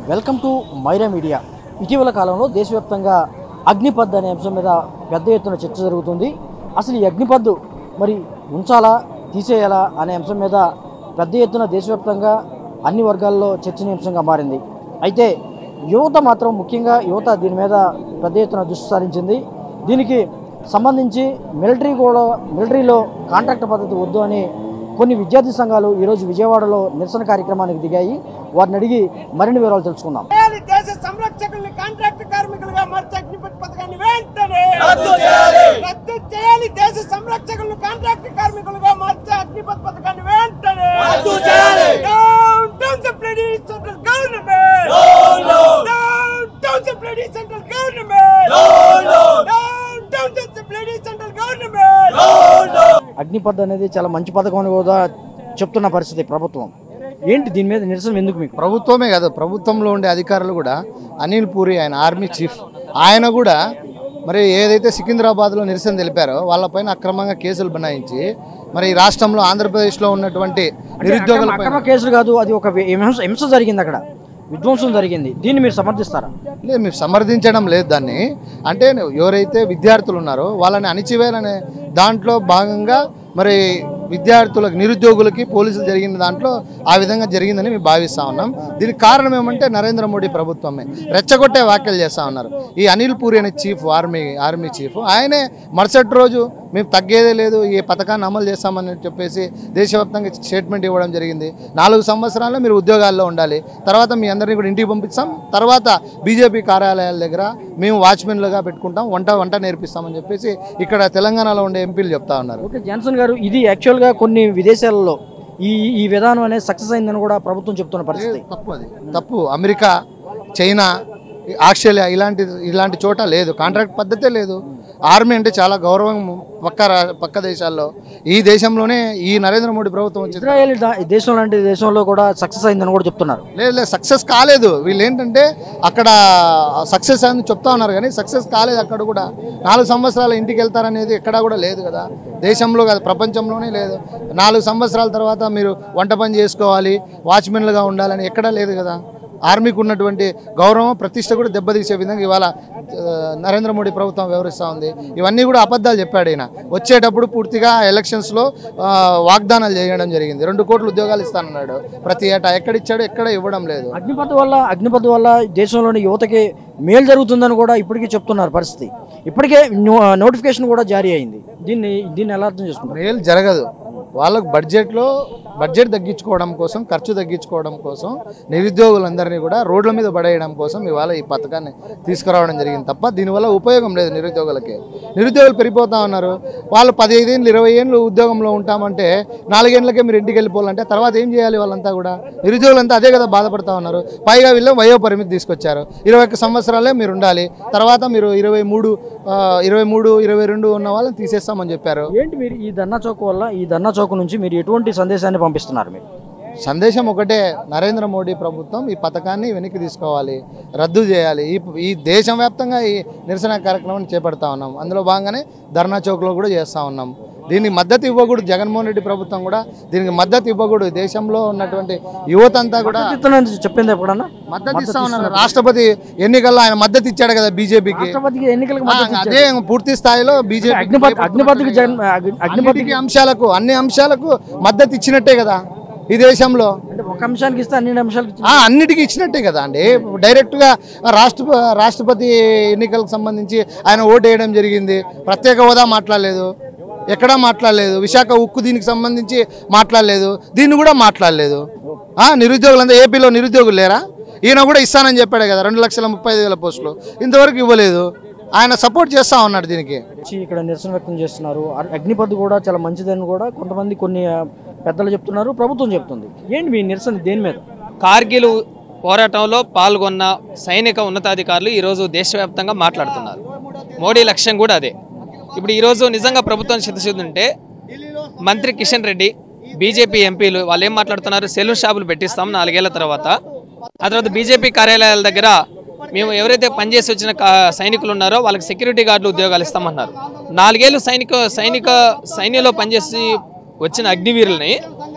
Welcome to Myra media ఇటీవల కాలంలో దేశవ్యాప్తంగా అగ్నిపథ్ అనే అంశం మీద పెద్ద ఎత్తున చర్చ జరుగుతుంది అసలు ఈ అగ్నిపథ్ మరి ఉంచాలా తీసేయాలా అనే అంశం మీద పెద్ద ఎత్తున దేశవ్యాప్తంగా అన్ని వర్గాల్లో చర్చనీయాంశంగా మారింది అయితే యువత మాత్రం ముఖ్యంగా యువత దీని మీద పెద్ద ఎత్తున దృష్టి సారించింది దీనికి సంబంధించి మిలిటరీ కూడా మిలిటరీలో కాంట్రాక్ట్ పద్ధతి వద్దు అని కొన్ని విద్యార్థి సంఘాలు ఈరోజు విజయవాడలో నిరసన కార్యక్రమానికి దిగాయి వారిని అడిగి మరిన్ని వివరాలు తెలుసుకుందాం చేయాలి దేశ సంరక్షకుల్ని కాంట్రాక్ట్ కార్మికులుగా మార్చే అగ్నిపథ్ పథకాన్ని వెంటనే రద్దు చేయాలి. రద్దు చేయాలి దేశ సంరక్షకుల్ని కాంట్రాక్ట్ కార్మికులుగా మార్చే అగ్నిపథ్ పథకాన్ని వెంటనే రద్దు చేయాలి. Down, down the bloody central government. No, no. Down, down the bloody central government. No, no. Down, down the bloody central government. No, no. Agnipath అనేది చాలా మంచి పథకం అని కూడా చెప్తున్న పరిస్థితి ప్రభుత్వం ఏంటి దీని మీద నిరసన ఎందుకు మీకు ప్రభుత్వమే కాదు ప్రభుత్వంలో ఉండే అధికారులు కూడా అనిల్ పూరి ఆయన ఆర్మీ చీఫ్ ఆయన కూడా మరి ఏదైతే సికింద్రాబాద్లో నిరసన తెలిపారో వాళ్ళపైన అక్రమంగా కేసులు బనాయించి మరి ఈ రాష్ట్రంలో ఆంధ్రప్రదేశ్లో ఉన్నటువంటి నిరుద్యోగుల అక్రమ కేసులు కాదు అది ఒక వి- హింస హింస జరిగింది అక్కడ విధ్వంసం జరిగింది దీన్ని మీరు సమర్థిస్తారా లేదు మీరు సమర్థించడం లేదు దాన్ని అంటే ఎవరైతే విద్యార్థులు ఉన్నారో వాళ్ళని అణిచివేయాలనే దాంట్లో భాగంగా మరి విద్యార్థులకు నిరుద్యోగులకి పోలీసులు జరిగిన దాంట్లో ఆ విధంగా జరిగిందని మేము భావిస్తా ఉన్నాం దీనికి కారణం ఏమంటే నరేంద్ర మోడీ ప్రభుత్వమే రెచ్చగొట్టే వ్యాఖ్యలు చేస్తా ఉన్నారు ఈ అనిల్ పూరి అనే చీఫ్ ఆర్మీ ఆర్మీ చీఫ్ ఆయనే మరుసటి రోజు మేము తగ్గేదే లేదు ఈ పథకాన్ని అమలు చేస్తామని చెప్పేసి దేశవ్యాప్తంగా స్టేట్మెంట్ ఇవ్వడం జరిగింది నాలుగు సంవత్సరాల్లో మీరు ఉద్యోగాల్లో ఉండాలి తర్వాత మీ అందరినీ కూడా ఇంటికి పంపిస్తాం తర్వాత బీజేపీ కార్యాలయాల దగ్గర మేము వాచ్మెన్లుగా పెట్టుకుంటాం వంట వంట నేర్పిస్తామని చెప్పేసి ఇక్కడ తెలంగాణలో ఉండే ఎంపీలు చెప్తా ఉన్నారు ఓకే జాన్సన్ గారు ఇది యాక్చువల్గా కొన్ని విదేశాలలో ఈ ఈ విధానం అనేది సక్సెస్ అయిందని కూడా ప్రభుత్వం చెప్తున్న పరిస్థితి తప్పు అది తప్పు అమెరికా చైనా ఆస్ట్రేలియా ఇలాంటి ఇలాంటి చోట లేదు కాంట్రాక్ట్ పద్ధతే లేదు ఆర్మీ అంటే చాలా గౌరవం పక్క రా- పక్క దేశాల్లో ఈ దేశంలోనే ఈ నరేంద్ర మోడీ ప్రభుత్వం వచ్చింది ఇజ్రాయెల్ దా- దేశం లాంటి దేశంలో కూడా సక్సెస్ అయిందని కూడా చెప్తున్నారు లేదు లేదు సక్సెస్ కాలేదు వీళ్ళు ఏంటంటే అక్కడ సక్సెస్ అని చెప్తా ఉన్నారు కానీ సక్సెస్ కాలేదు అక్కడ కూడా నాలుగు సంవత్సరాలు ఇంటికి వెళ్తారనేది ఎక్కడా కూడా లేదు కదా దేశంలో కాదు ప్రపంచంలోనే లేదు నాలుగు సంవత్సరాల తర్వాత మీరు వంట పని చేసుకోవాలి వాచ్మెన్లుగా ఉండాలని ఎక్కడా లేదు కదా ఆర్మీకి ఉన్నటువంటి గౌరవం ప్రతిష్ట కూడా దెబ్బతీసే విధంగా ఇవాళ ఆ, నరేంద్ర మోడీ ప్రభుత్వం వ్యవహరిస్తూ ఉంది ఇవన్నీ కూడా అబద్ధాలు చెప్పాడు ఈయన వచ్చేటప్పుడు పూర్తిగా ఎలక్షన్స్లో ఆ, వాగ్దానాలు చేయడం జరిగింది రెండు కోట్ల ఉద్యోగాలు ఇస్తానన్నాడు ప్రతి ఏటా ఎక్కడ ఇచ్చాడు ఎక్కడ ఇవ్వడం లేదు అగ్నిపథ్ వల్ల అగ్నిపథ్ వల్ల దేశంలోని యువతకి మేలు జరుగుతుందని కూడా ఇప్పటికీ చెప్తున్నారు పరిస్థితి ఇప్పటికే నో- నోటిఫికేషన్ కూడా జారీ అయింది దీన్ని దీన్ని ఎలా అర్థం చేసుకుంటారు మేలు జరగదు వాళ్ళకు బడ్జెట్లో బడ్జెట్ తగ్గించుకోవడం కోసం ఖర్చు తగ్గించుకోవడం కోసం నిరుద్యోగులందరినీ కూడా రోడ్ల మీద పడేయడం కోసం ఇవాళ ఈ పథకాన్ని తీసుకురావడం జరిగింది తప్ప దీనివల్ల ఉపయోగం లేదు నిరుద్యోగులకి నిరుద్యోగులు పెరిగిపోతా ఉన్నారు వాళ్ళు పదిహేను ఇరవై ఏళ్ళు ఉద్యోగంలో ఉంటామంటే నాలుగేళ్ళకే మీరు ఇంటికి వెళ్ళిపోవాలంటే తర్వాత ఏం చేయాలి వాళ్ళంతా కూడా నిరుద్యోగులంతా అదే కదా బాధపడతా ఉన్నారు పైగా వీళ్ళు వయో పరిమితి తీసుకొచ్చారు ఇరవై ఒక్క సంవత్సరాలే మీరు ఉండాలి తర్వాత మీరు ఇరవై మూడు ఇరవై మూడు ఇరవై రెండు ఉన్న వాళ్ళని తీసేస్తామని చెప్పారు ఏంటి మీరు ఈ ధర్నా చౌక్ వల్ల ఈ ధర్నా చౌక్ నుంచి మీరు ఎటువంటి సందేశాన్ని పంపిస్తున్నారు మీరు సందేశం ఒకటే నరేంద్ర మోడీ ప్రభుత్వం ఈ పథకాన్ని వెనక్కి తీసుకోవాలి రద్దు చేయాలి ఈ ఈ దేశం వ్యాప్తంగా ఈ నిరసన కార్యక్రమాన్ని చేపడతా ఉన్నాం అందులో భాగంగానే ధర్నా చౌక్లో కూడా చేస్తూ ఉన్నాం దీనికి మద్దతు ఇవ్వకూడదు జగన్మోహన్ రెడ్డి ప్రభుత్వం కూడా దీనికి మద్దతు ఇవ్వకూడదు దేశంలో ఉన్నటువంటి యువత అంతా కూడా చెప్తున్నాను చెప్పింది ఎప్పుడన్నా మద్దతు ఇస్తా ఉన్నారు రాష్ట్రపతి ఎన్నికల్లో ఆయన మద్దతు ఇచ్చాడు కదా బీజేపీకి రాష్ట్రపతికి ఎన్నికలకు మద్దతు ఇచ్చారు. అదే పూర్తి స్థాయిలో బీజేపీ అగ్నిపథ్ అగ్నిపథ్కి జగన్ అగ్ని- అగ్నిపథ్కి అగ్నిపథికి అంశాలకు అన్ని అంశాలకు మద్దతు ఇచ్చినట్టే కదా ఈ దేశంలో అంటే ఒక అంశానికి ఇస్తే అన్ని అంశాలకి ఇచ్చి- ఆ, అన్నిటికీ ఇచ్చినట్టే కదా అండి డైరెక్ట్గా రాష్ట్ర రాష్ట్రపతి ఎన్నికలకు సంబంధించి ఆయన ఓటు వేయడం జరిగింది ప్రత్యేక హోదా మాట్లాడలేదు ఎక్కడా మాట్లాడలేదు విశాఖ ఉక్కు దీనికి సంబంధించి మాట్లాడలేదు దీన్ని కూడా మాట్లాడలేదు ఆ, నిరుద్యోగులంతా ఏపీలో నిరుద్యోగులు లేరా ఈయన కూడా ఇస్తానని చెప్పాడు కదా రెండు లక్షల ముప్పై ఐదు వేల పోస్టులు ఇంతవరకు ఇవ్వలేదు ఆయన సపోర్ట్ చేస్తా ఉన్నాడు దీనికి వచ్చి ఇక్కడ నిరసన వ్యక్తం చేస్తున్నారు అ- అగ్నిపథ్ కూడా చాలా మంచిదని కూడా కొంతమంది కొన్ని ఆ, పెద్దలు చెప్తున్నారు ప్రభుత్వం చెప్తుంది ఏంటి మీ నిరసన దేని మీద కార్గిల్ పోరాటంలో పాల్గొన్న సైనిక ఉన్నతాధికారులు ఈరోజు దేశవ్యాప్తంగా మాట్లాడుతున్నారు మోడీ లక్ష్యం కూడా అదే ఇప్పుడు ఈరోజు నిజంగా ప్రభుత్వం చిత్తశుద్ధి ఉంటే మంత్రి కిషన్ రెడ్డి బీజేపీ ఎంపీలు వాళ్ళు ఏం మాట్లాడుతున్నారు సెలూన్ షాపులు పెట్టిస్తాం నాలుగేళ్ల తర్వాత ఆ తర్వాత బీజేపీ కార్యాలయాల దగ్గర మేము ఎవరైతే పనిచేసి వచ్చిన కా- సైనికులు ఉన్నారో వాళ్ళకి సెక్యూరిటీ గార్డులు ఉద్యోగాలు ఇస్తామన్నారు నాలుగేళ్ళు సైనిక సైనిక సైన్యంలో పనిచేసి వచ్చిన అగ్నివీరుల్ని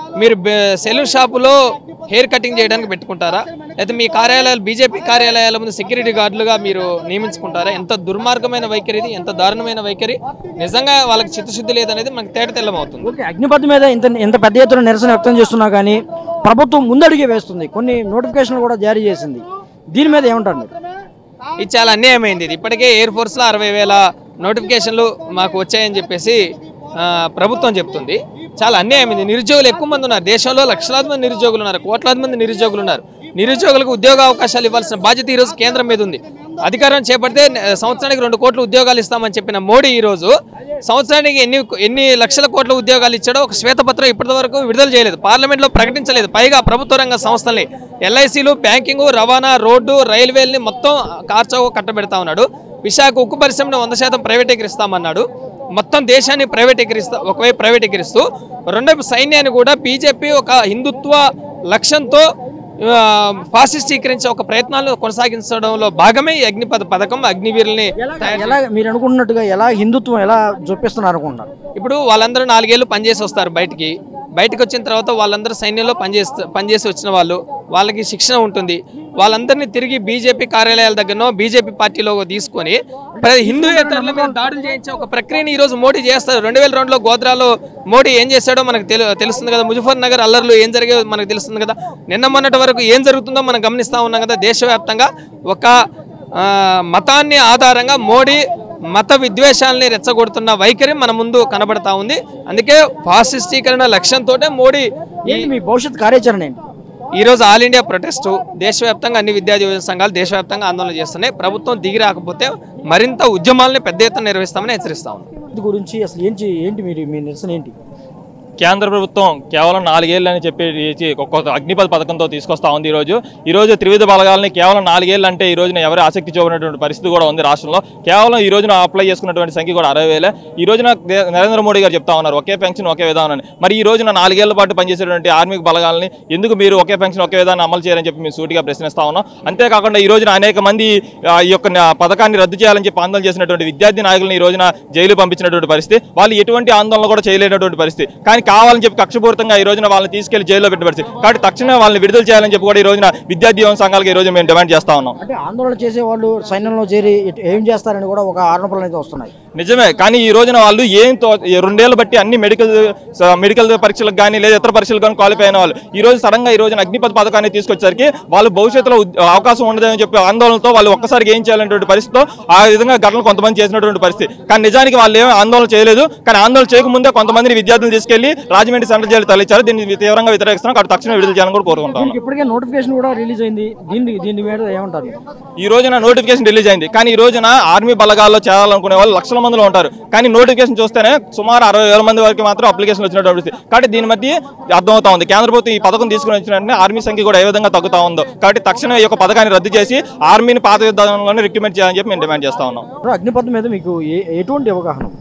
మీరు సెలూన్ షాపులో హెయిర్ కటింగ్ చేయడానికి పెట్టుకుంటారా లేకపోతే మీ కార్యాలయాలు బీజేపీ కార్యాలయాల ముందు సెక్యూరిటీ గార్డులుగా మీరు నియమించుకుంటారా ఎంత దుర్మార్గమైన వైఖరి ఇది ఎంత దారుణమైన వైఖరి నిజంగా వాళ్ళకి చిత్తశుద్ధి లేదనేది మనకు తేట తెల్లమవుతుంది ఓకే అగ్నిపథ్ మీద ఇంత ఇంత పెద్ద ఎత్తున నిరసన వ్యక్తం చేస్తున్నా కానీ ప్రభుత్వం ముందడుగే వేస్తుంది కొన్ని నోటిఫికేషన్లు కూడా జారీ చేసింది దీని మీద ఏమంటారు మీరు ఇది చాలా అన్యాయమైంది ఇది ఇప్పటికే ఎయిర్ ఫోర్స్లో అరవై వేల నోటిఫికేషన్లు మాకు వచ్చాయని చెప్పేసి ఆ, ప్రభుత్వం చెప్తుంది చాలా అన్యాయమైంది నిరుద్యోగులు ఎక్కువ మంది ఉన్నారు దేశంలో లక్షలాది మంది నిరుద్యోగులు ఉన్నారు కోట్లాది మంది నిరుద్యోగులు ఉన్నారు నిరుద్యోగులకు ఉద్యోగ అవకాశాలు ఇవ్వాల్సిన బాధ్యత ఈరోజు కేంద్రం మీద ఉంది అధికారం చేపడితే న- సంవత్సరానికి రెండు కోట్ల ఉద్యోగాలు ఇస్తామని చెప్పిన మోడీ ఈరోజు సంవత్సరానికి ఎన్ని ఎన్ని లక్షల కోట్ల ఉద్యోగాలు ఇచ్చాడో ఒక శ్వేతపత్రం ఇప్పటివరకు విడుదల చేయలేదు పార్లమెంట్లో ప్రకటించలేదు పైగా ప్రభుత్వ రంగ సంస్థల్ని ఎల్ఐసీలు బ్యాంకింగ్ రవాణా రోడ్డు రైల్వేల్ని మొత్తం కార్చౌక కట్టబెడతా ఉన్నాడు విశాఖ ఉక్కు పరిశ్రమను వంద శాతం ప్రైవేటీకరిస్తామన్నాడు మొత్తం దేశాన్ని ప్రైవేటీకరిస్తా ఒకవైపు ప్రైవేటీకరిస్తూ రెండోవైపు సైన్యాన్ని కూడా బీజేపీ ఒక హిందుత్వ లక్ష్యంతో ఆ, ఫాసిస్టీకరించే ఒక ప్రయత్నాలను కొనసాగించడంలో భాగమే ఈ అగ్నిపథ పథకం అగ్నివీరుల్ని తయారు ఎలా మీరు అనుకున్నట్టుగా ఎలా హిందుత్వం ఎలా చూపిస్తున్నారు అనుకుంటున్నారు ఇప్పుడు వాళ్ళందరూ నాలుగేళ్ళు పనిచేసి వస్తారు బయటికి బయటకు వచ్చిన తర్వాత వాళ్ళందరూ సైన్యంలో పనిచేస్తూ పనిచేసి వచ్చిన వాళ్ళు వాళ్ళకి శిక్షణ ఉంటుంది వాళ్ళందరినీ తిరిగి బీజేపీ కార్యాలయాల దగ్గరనో బీజేపీ పార్టీలో తీసుకొని ప్ర- హిందూయేతరుల మీద దాడులు చేయించే ఒక ప్రక్రియని ఈ రోజు మోడీ చేస్తారు రెండు వేల రెండులో గోద్రాలో మోడీ ఏం చేశాడో మనకు తెలు తెలుస్తుంది కదా ముజఫర్ నగర్ అల్లర్లు ఏం జరిగాయో మనకు తెలుస్తుంది కదా నిన్న మొన్నటి వరకు ఏం జరుగుతుందో మనం గమనిస్తూ ఉన్నాం కదా దేశవ్యాప్తంగా ఒక ఆ, మతాన్ని ఆధారంగా మోడీ మత విద్వేషాలని రెచ్చగొడుతున్న వైఖరి మన ముందు కనబడతా ఉంది అందుకే ఫాసిస్టీకరణ లక్ష్యంతో మోడీ ఈ ఏంటి మీ భవిష్యత్ కార్యాచరణ ఏంటి ఈ రోజు ఆల్ ఇండియా ప్రొటెస్టు దేశవ్యాప్తంగా అన్ని విద్యార్థి యువజన సంఘాలు దేశవ్యాప్తంగా ఆందోళన చేస్తున్నాయి ప్రభుత్వం దిగి రాకపోతే మరింత ఉద్యమాలని పెద్ద ఎత్తున నిర్వహిస్తామని హెచ్చరిస్తా ఉంది ఇది గురించి అసలు ఏంటి ఏంటి మీరు మీ నిరసన ఏంటి కేంద్ర ప్రభుత్వం కేవలం నాలుగేళ్ళు అని చెప్పి ఒక్కొక్క అగ్నిపథ పథకంతో తీసుకొస్తా ఉంది ఈరోజు ఈ రోజు త్రివిధ బలగాలని కేవలం నాలుగేళ్ళు అంటే ఈ రోజున ఎవరి ఆసక్తి చూపినటువంటి పరిస్థితి కూడా ఉంది రాష్ట్రంలో కేవలం ఈ రోజున అప్లై చేసుకున్నటువంటి సంఖ్య కూడా అరవై వేలే ఈ రోజున దే- నరేంద్ర మోడీ గారు చెప్తా ఉన్నారు ఒకే పెన్షన్ ఒకే విధానం అని మరి ఈ రోజున నాలుగేళ్ల పాటు పనిచేసేటువంటి ఆర్మిక బలగాలని ఎందుకు మీరు ఒకే పెన్షన్ ఒకే విధానం అమలు చేయాలని చెప్పి మేము సూటిగా ప్రశ్నిస్తా ఉన్నాం అంతేకాకుండా ఈ రోజున అనేక మంది ఆ, ఈ యొక్క న- పథకాన్ని రద్దు చేయాలని చెప్పి ఆందోళన చేసినటువంటి విద్యార్థి నాయకులను ఈ రోజున జైలు పంపించినటువంటి పరిస్థితి వాళ్ళు ఎటువంటి ఆందోళన కూడా చేయలేనటువంటి పరిస్థితి కానీ కావాలని చెప్పి కక్షపూరితంగా ఈ రోజున వాళ్ళని తీసుకెళ్లి జైల్లో పెట్టిన పరిస్థితి కాబట్టి తక్షణమే వాళ్ళని విడుదల చేయాలని చెప్పి కూడా ఈ రోజున విద్యార్థి యువన సంఘాలకు ఈ రోజు మేము డిమాండ్ చేస్తా ఉన్నాం అంటే ఆందోళన చేసే వాళ్ళు సైన్యంలో చేరి ఇటు ఏం చేస్తారని కూడా ఒక ఆరోపణలు అయితే వస్తున్నాయి నిజమే కానీ ఈ రోజున వాళ్ళు ఏం తో ఈ రెండేళ్ళు బట్టి అన్ని మెడికల్ స- మెడికల్ పరీక్షలకు కానీ లేదా ఇతర పరీక్షలకు కానీ క్వాలిఫై అయిన వాళ్ళు ఈ రోజు సడన్గా ఈ రోజున అగ్నిపథ పథకాన్ని తీసుకొచ్చేసరికి వాళ్ళు భవిష్యత్తులో ఉద్- అవకాశం ఉండదని చెప్పి ఆందోళనతో వాళ్ళు ఒక్కసారిగా ఏం చేయాలనేటువంటి పరిస్థితితో ఆ విధంగా ఘటనలు కొంతమంది చేసినటువంటి పరిస్థితి కానీ నిజానికి వాళ్ళు ఏమీ ఆందోళన చేయలేదు కానీ ఆందోళన చేయకముందే కొంతమందిని విద్యార్థులు తీసుకెళ్లి రాజమండ్రి సెంట్రల్ జైలు తరలించారు దీన్ని తీవ్రంగా వ్యతిరేకిస్తున్నాం కాబట్టి తక్షణమే విడుదల చేయాలని కూడా కోరుకుంటాం దీనికి ఇప్పటికే నోటిఫికేషన్ కూడా రిలీజ్ అయింది దీన్ని దీని మీద ఏమంటారు ఈ రోజున నోటిఫికేషన్ రిలీజ్ అయింది కానీ ఈ రోజున ఆర్మీ బలగాల్లో చేరాలనుకునే వాళ్ళు లక్షల మందిలో ఉంటారు కానీ నోటిఫికేషన్ చూస్తేనే సుమారు అరవై వేల మంది వరకు మాత్రం అప్లికేషన్ వచ్చినటువంటి పరిస్థితి. కాబట్టి దీని మధ్య అర్థమవుతా ఉంది కేంద్ర ప్రభుత్వం ఈ పథకం తీసుకుని వచ్చిన వెంటనే ఆర్మీ సంఖ్య కూడా ఏ విధంగా తగ్గుతా ఉందో కాబట్టి తక్షణమే ఈ యొక్క పథకాన్ని రద్దు చేసి ఆర్మీని పాత విధానంలోనే రిక్రూట్మెంట్ చేయాలని చెప్పి మేము డిమాండ్ చేస్తా ఉన్నాం అగ్నిపథ్ మీద మీకు ఏ- ఎటువంటి అవగాహన ఉంది?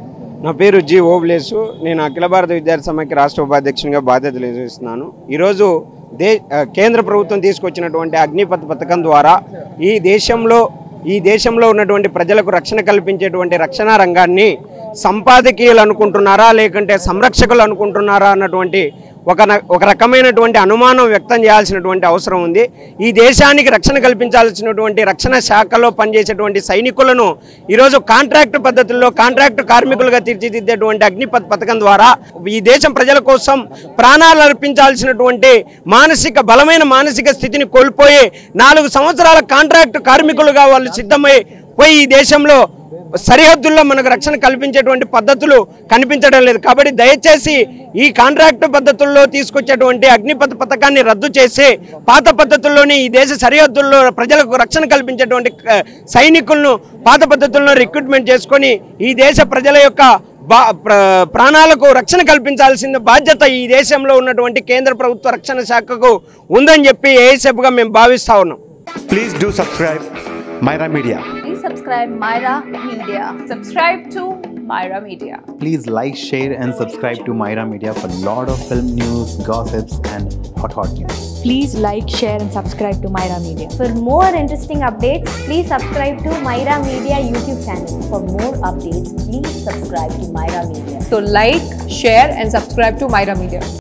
నా పేరు జి ఓబ్లేసు నేను అఖిల భారత విద్యార్థి సమైక్య రాష్ట్ర ఉపాధ్యక్షునిగా బాధ్యతలు నిర్వహిస్తున్నాను ఈరోజు దే ఆ, కేంద్ర ప్రభుత్వం తీసుకొచ్చినటువంటి అగ్నిపథ్ పథకం ద్వారా ఈ దేశంలో ఈ దేశంలో ఉన్నటువంటి ప్రజలకు రక్షణ కల్పించేటువంటి రక్షణ రంగాన్ని సంపాదకీయులు అనుకుంటున్నారా లేకుంటే సంరక్షకులు అనుకుంటున్నారా అన్నటువంటి ఒక న- ఒక రకమైనటువంటి అనుమానం వ్యక్తం చేయాల్సినటువంటి అవసరం ఉంది ఈ దేశానికి రక్షణ కల్పించాల్సినటువంటి రక్షణ శాఖలో పనిచేసేటువంటి సైనికులను ఈరోజు కాంట్రాక్ట్ పద్ధతుల్లో కాంట్రాక్ట్ కార్మికులుగా తీర్చిదిద్దేటువంటి అగ్నిపథ్ పథకం ద్వారా ఈ దేశం ప్రజల కోసం ప్రాణాలు అర్పించాల్సినటువంటి మానసిక బలమైన మానసిక స్థితిని కోల్పోయి నాలుగు సంవత్సరాల కాంట్రాక్ట్ కార్మికులుగా వాళ్ళు సిద్ధమై పోయి ఈ దేశంలో సరిహద్దుల్లో మనకు రక్షణ కల్పించేటువంటి పద్ధతులు కనిపించడం లేదు కాబట్టి దయచేసి ఈ కాంట్రాక్ట్ పద్ధతుల్లో తీసుకొచ్చేటువంటి అగ్నిపథ పథకాన్ని రద్దు చేసి పాత పద్ధతుల్లోనే ఈ దేశ సరిహద్దుల్లో ప్రజలకు రక్షణ కల్పించేటువంటి ఆ, సైనికులను పాత పద్ధతుల్లో రిక్రూట్మెంట్ చేసుకొని ఈ దేశ ప్రజల యొక్క బా ప్ర- ప్రాణాలకు రక్షణ కల్పించాల్సిన బాధ్యత ఈ దేశంలో ఉన్నటువంటి కేంద్ర ప్రభుత్వ రక్షణ శాఖకు ఉందని చెప్పి ఏఎస్ఎఫ్గా మేము భావిస్తా ఉన్నాం Please do subscribe Myra Media. Please subscribe Myra Media. Subscribe to Myra Media. Please like, share, and subscribe to Myra Media for lot of film news, gossips, and hot hot news. Please like, share, and subscribe to Myra Media. For more interesting updates, please subscribe to Myra Media YouTube channel. For more updates, please subscribe to Myra Media. So like, share and subscribe to Myra Media.